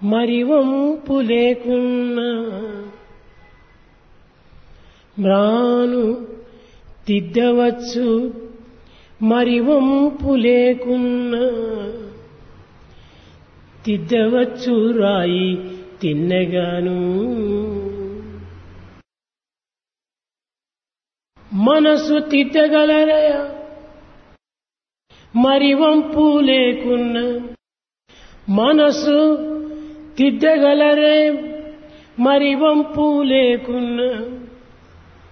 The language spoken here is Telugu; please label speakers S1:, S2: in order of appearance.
S1: మరి వంపు లేకున్నా మ్రాను తిద్దవచ్చు మరి వంపు లేకున్నా తిద్దవచ్చు రాయి తిన్నగాను మనసు తిద్దగలరయా మరి వంపు లేకున్నా మనసు తిద్దగలరే మరి వంపు లేకున్నా